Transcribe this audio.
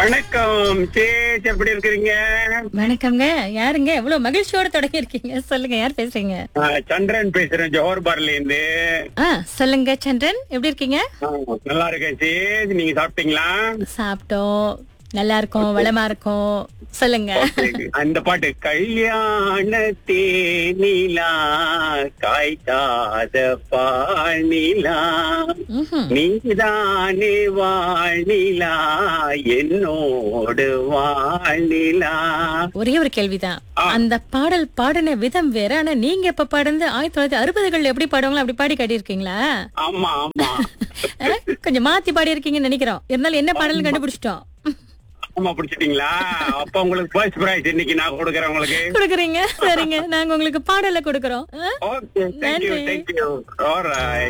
வணக்கம் சேச் எப்படி இருக்கிறீங்க வணக்கம்ங்க யாருங்க எவ்வளவு மகிழ்ச்சியோட தொடங்கி இருக்கீங்க சொல்லுங்க யார் பேசுறீங்க ஆ, சந்திரன் பேசுறேன் ஜோஹர் பார்ல இருந்து ஆ சொல்லுங்க சந்திரன் எப்படி இருக்கீங்க ஆ, நல்லா இருக்கேன் சேச் நீங்க சாப்பிட்டீங்களா சாப்பிட்டோம் நல்லா இருக்கோம் வளமா இருக்கோம் சொல்லுங்க அந்த பாட்டு கல்யாணத்தே நீலா காய்க்காத பாணிலா ம்ஹும். நீதானே வாழிலா என்னோடு வாழிலா ஒரே ஒரு கேள்விதான் அந்த பாடல் பாடின விதம் வேற ஆனா நீங்க இப்ப பாடுந்து ஆயிரத்தி தொள்ளாயிரத்தி அறுபதுகள்ல எப்படி பாடுவாங்களோ அப்படி பாடி காட்டியிருக்கீங்களா ஆமா ஆமா ஆ, கொஞ்சம் மாத்தி பாடி இருக்கீங்கன்னு நினைக்கிறோம் இருந்தாலும் என்ன பாடல் கண்டுபிடிச்சிட்டோம் ஆமா பிடிச்சிட்டீங்களா அப்ப உங்களுக்கு ஃபர்ஸ்ட் பிரைஸ் இன்னைக்கு நான் கொடுக்குறேன் உங்களுக்கு கொடுக்குறீங்க சரிங்க நாங்க உங்களுக்கு பாடல கொடுக்கறோம் ஆ? ஓகே தேங்க்யூ நன்றி. Thank you alright